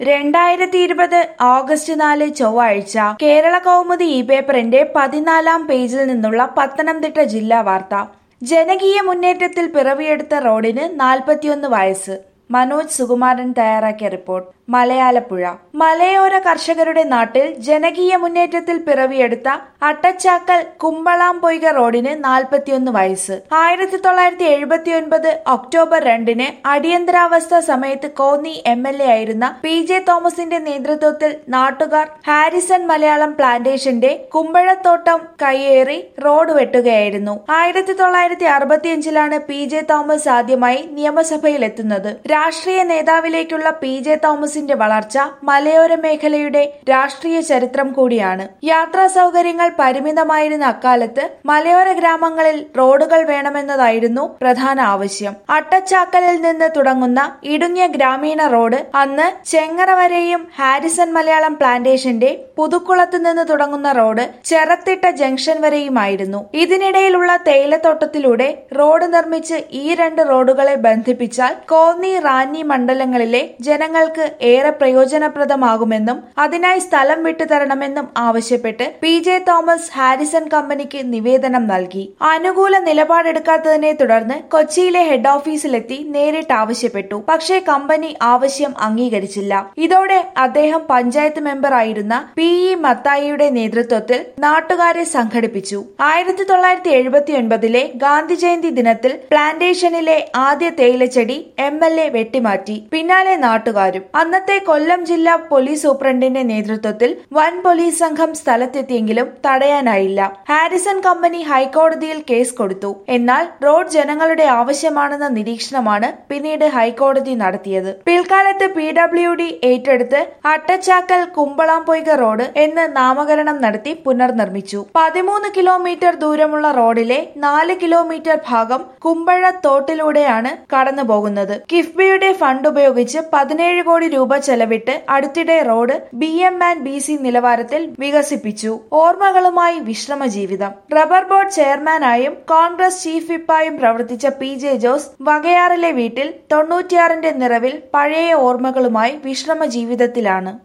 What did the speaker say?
രണ്ടായിരത്തി ഇരുപത് ഓഗസ്റ്റ് നാല് ചൊവ്വാഴ്ച കേരള കൗമുദി ഇ പേപ്പറിന്റെ പതിനാലാം പേജിൽ നിന്നുള്ള പത്തനംതിട്ട ജില്ലാ വാർത്ത ജനകീയ മുന്നേറ്റത്തിൽ പിറവിയെടുത്ത റോഡിന് നാൽപ്പത്തിയൊന്ന് വയസ്സ് മനോജ് സുകുമാരൻ തയ്യാറാക്കിയ റിപ്പോർട്ട് മലയാലപ്പുഴ മലയോര കർഷകരുടെ നാട്ടിൽ ജനകീയ മുന്നേറ്റത്തിൽ പിറവിയെടുത്ത അട്ടച്ചാക്കൽ കുമ്പളാംപൊയ്ക റോഡിന് നാൽപ്പത്തിയൊന്ന് വയസ്സ് ആയിരത്തി തൊള്ളായിരത്തി എഴുപത്തി ഒൻപത് ഒക്ടോബർ രണ്ടിന് അടിയന്തരാവസ്ഥ സമയത്ത് കോന്നി എം എൽ എ ആയിരുന്ന പി ജെ തോമസിന്റെ നേതൃത്വത്തിൽ നാട്ടുകാർ ഹാരിസൺ മലയാളം പ്ലാന്റേഷന്റെ കുമ്പഴത്തോട്ടം കയ്യേറി റോഡ് വെട്ടുകയായിരുന്നു ആയിരത്തി തൊള്ളായിരത്തി അറുപത്തിയഞ്ചിലാണ് പി ജെ തോമസ് ആദ്യമായി നിയമസഭയിൽ എത്തുന്നത് രാഷ്ട്രീയ നേതാവിലേക്കുള്ള പി ജെ തോമസിന്റെ വളർച്ച മലയോര മേഖലയുടെ രാഷ്ട്രീയ ചരിത്രം കൂടിയാണ് യാത്രാ സൗകര്യങ്ങൾ പരിമിതമായിരുന്ന അക്കാലത്ത് മലയോര ഗ്രാമങ്ങളിൽ റോഡുകൾ വേണമെന്നതായിരുന്നു പ്രധാന ആവശ്യം അട്ടച്ചാക്കലിൽ നിന്ന് തുടങ്ങുന്ന ഇടുങ്ങിയ ഗ്രാമീണ റോഡ് അന്ന് ചെങ്ങറ വരെയും ഹാരിസൺ മലയാളം പ്ലാന്റേഷന്റെ പുതുക്കുളത്ത് നിന്ന് തുടങ്ങുന്ന റോഡ് ചെറത്തിട്ട ജംഗ്ഷൻ വരെയുമായിരുന്നു ഇതിനിടയിലുള്ള തേയിലത്തോട്ടത്തിലൂടെ റോഡ് നിർമ്മിച്ച് ഈ രണ്ട് റോഡുകളെ ബന്ധിപ്പിച്ചാൽ കോന്നി റാന്നി മണ്ഡലങ്ങളിലെ ജനങ്ങൾക്ക് ഏറെ പ്രയോജനപ്രദമാകുമെന്നും അതിനായി സ്ഥലം വിട്ടുതരണമെന്നും ആവശ്യപ്പെട്ട് പി ജെ തോമസ് ഹാരിസൺ കമ്പനിക്ക് നിവേദനം നൽകി അനുകൂല നിലപാടെടുക്കാത്തതിനെ തുടർന്ന് കൊച്ചിയിലെ ഹെഡ് ഓഫീസിലെത്തി നേരിട്ട് ആവശ്യപ്പെട്ടു പക്ഷേ കമ്പനി ആവശ്യം അംഗീകരിച്ചില്ല ഇതോടെ അദ്ദേഹം പഞ്ചായത്ത് മെമ്പർ ആയിരുന്ന പി ഇ മത്തായിയുടെ നേതൃത്വത്തിൽ നാട്ടുകാരെ സംഘടിപ്പിച്ചു ആയിരത്തി തൊള്ളായിരത്തി എഴുപത്തി ഒൻപതിലെ ഗാന്ധി ജയന്തി ദിനത്തിൽ പ്ലാന്റേഷനിലെ ആദ്യ തേയിലച്ചെടി എം എൽ എ വെട്ടിമാറ്റി പിന്നാലെ നാട്ടുകാരും അന്നത്തെ കൊല്ലം ജില്ലാ പോലീസ് സൂപ്രണ്ടിന്റെ നേതൃത്വത്തിൽ വൻ പോലീസ് സംഘം സ്ഥലത്തെത്തിയെങ്കിലും തടയാനായില്ല ഹാരിസൺ കമ്പനി ഹൈക്കോടതിയിൽ കേസ് കൊടുത്തു എന്നാൽ റോഡ് ജനങ്ങളുടെ ആവശ്യമാണെന്ന നിരീക്ഷണമാണ് പിന്നീട് ഹൈക്കോടതി നടത്തിയത് പിൽക്കാലത്ത് പി ഡബ്ല്യു ഡി ഏറ്റെടുത്ത് അട്ടച്ചാക്കൽ കുമ്പളാംപൊയ്ക റോഡ് എന്ന് നാമകരണം നടത്തി പുനർനിർമ്മിച്ചു പതിമൂന്ന് കിലോമീറ്റർ ദൂരമുള്ള റോഡിലെ നാല് കിലോമീറ്റർ ഭാഗം കുമ്പഴ തോട്ടിലൂടെയാണ് കടന്നു പോകുന്നത് കിഫ്ബിയുടെ ഫണ്ട് ഉപയോഗിച്ച് പതിനേഴ് കോടി രൂപ ചെലവിട്ട് അടുത്തിടെ road B M and B C നിലവാരത്തിൽ വികസിപ്പിച്ചു ഓർമ്മകളുമായി വിശ്രമ ജീവിതം റബ്ബർ ബോർഡ് ചെയർമാനായും കോൺഗ്രസ് ചീഫ് വിപ്പായും പ്രവർത്തിച്ച പി ജെ ജോസ് വകയാറിലെ വീട്ടിൽ തൊണ്ണൂറ്റിയാറിന്റെ നിറവിൽ പഴയ ഓർമ്മകളുമായി വിശ്രമ ജീവിതത്തിലാണ്